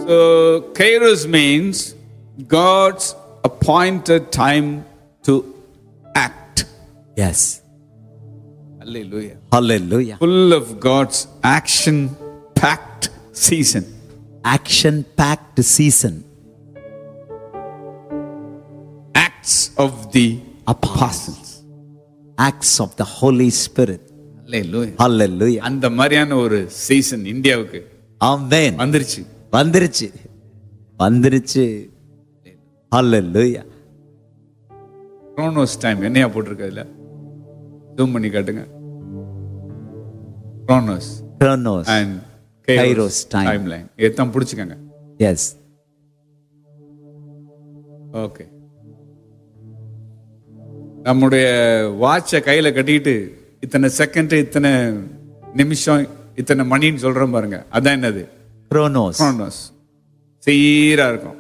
So, Kairos means God's appointed time to act. S Hallelujah. Hallelujah Full of God's action packed season. Action packed season Acts of the apostles. Acts of the Holi spirit Hallelujah. ஹalleluya அந்த மாதிரியான ஒரு season இந்தியாவுக்கு ஆமென் வந்துருச்சு வந்துருச்சு வந்துருச்சு ஹalleluya குரோனோஸ் time என்னையா போட்டிருக்கு அதுல ஜூம் பண்ணி காட்டுங்க குரோனோஸ் Chronos and Kairos time. Time line எத்தான் பிடிச்சிக்கங்க S okay நம்முடைய வாட்சை கையில கட்டிட்டு இத்தனை செகண்ட் இத்தனை நிமிஷம் இத்தனை மணின்னு சொல்றோம் பாருங்க அதான் என்னது Chronos குரோனோஸ் சீரா இருக்கும்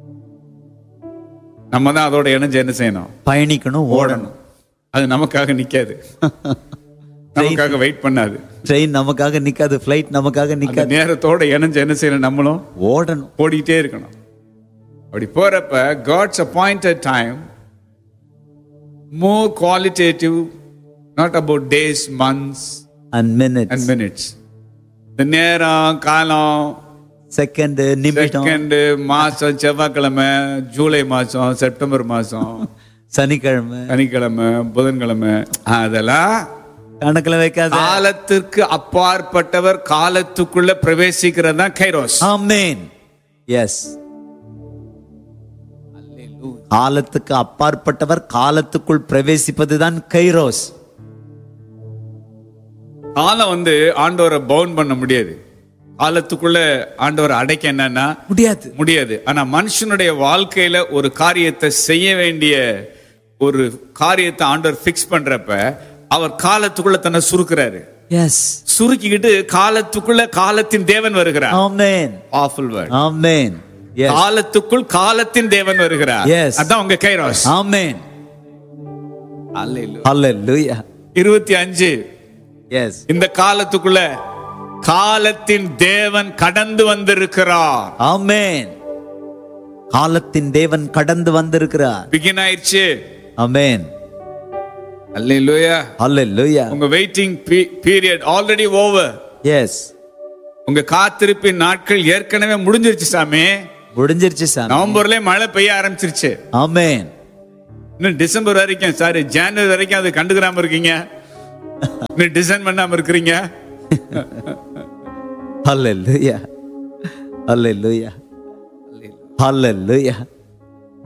நம்ம தான் அதோட இணைஞ்சு என்ன செய்யணும் பயணிக்கணும் ஓடணும் ஓடணும் அது நமக்காக நிக்காது நமக்காக வெயிட் பண்ணாது ட்ரெயின் நமக்காக நிக்காது ஃப்ளைட் நமக்காக அந்த நிக்காது நேரத்தோட இணைஞ்சு என்ன செய்யணும் நம்மளும் ஓடணும் ஓடிட்டே இருக்கணும் அப்படி போறப்ப God's appointed time more qualitative not about days months and minute and minutes இந்த நேரம் காலம் செகண்ட் நிமிடம் செகண்ட் மாசம் செவ்வாய்க்கிழமை ஜூலை மாசம் செப்டம்பர் மாசம் சனிக்கிழமை சனிக்கிழமை புதன்கிழமை அதெல்லாம் கணக்குல வைக்காத காலத்திற்கு அப்பாற்பட்டவர் காலத்துக்குள்ள பிரவேசிக்கிறது தான் கைரோஸ் ஆமென் எஸ் காலத்துக்கு அப்பாற்பட்டவர் காலத்துக்குள் பிரவேசிப்பதுதான் கைரோஸ் காலம் வந்து ஆண்டவரை பவுன் பண்ண முடியாது காலத்துக்குள்ள ஆண்டவரை அடைக்க என்னன்னா முடியாது முடியாது ஆனா மனுஷனுடைய வாழ்க்கையில ஒரு காரியத்தை செய்ய வேண்டிய ஒரு காரியத்தை ஆண்டவர் ஃபிக்ஸ் பண்றப்ப அவர் காலத்துக்குள்ள தன்னை சுருக்குறாரு எஸ் சுருக்கிக்கிட்டு காலத்துக்குள்ள காலத்தின் தேவன் வருகிறார் amen awful word amen yes காலத்துக்குள் காலத்தின் தேவன் வருகிறார் Yes. அதான் உங்க கைரோஸ் ஆமென் ஹalleluya இருபத்தி அஞ்சு எஸ் இந்த காலத்துக்குள்ள காலத்தின் தேவன் கடந்து வந்திருக்கிறார் ஆமென் காலத்தின் தேவன் கடந்து வந்திருக்கிறார் பிகின் ஆயிடுச்சு ஆமென் அல்லேலூயா ஹalleluya உங்க waiting period already over yes உங்க காத்திருப்பின் நாட்கள் ஏற்கனவே முடிஞ்சிருச்சு சாமி முடிஞ்சிருச்சு சாமி நவம்பர்லயே மழை பெய்ய ஆரம்பிச்சிருச்சு ஆமென் இன்னும் டிசம்பர் வரைக்கும் சாரி ஜனவரி வரைக்கும் அது கண்டுக்கிறாம இருக்கீங்க இன்னும் டிசைன் பண்ணாம இருக்கிறீங்க ஹalleluya ஹalleluya ஹalleluya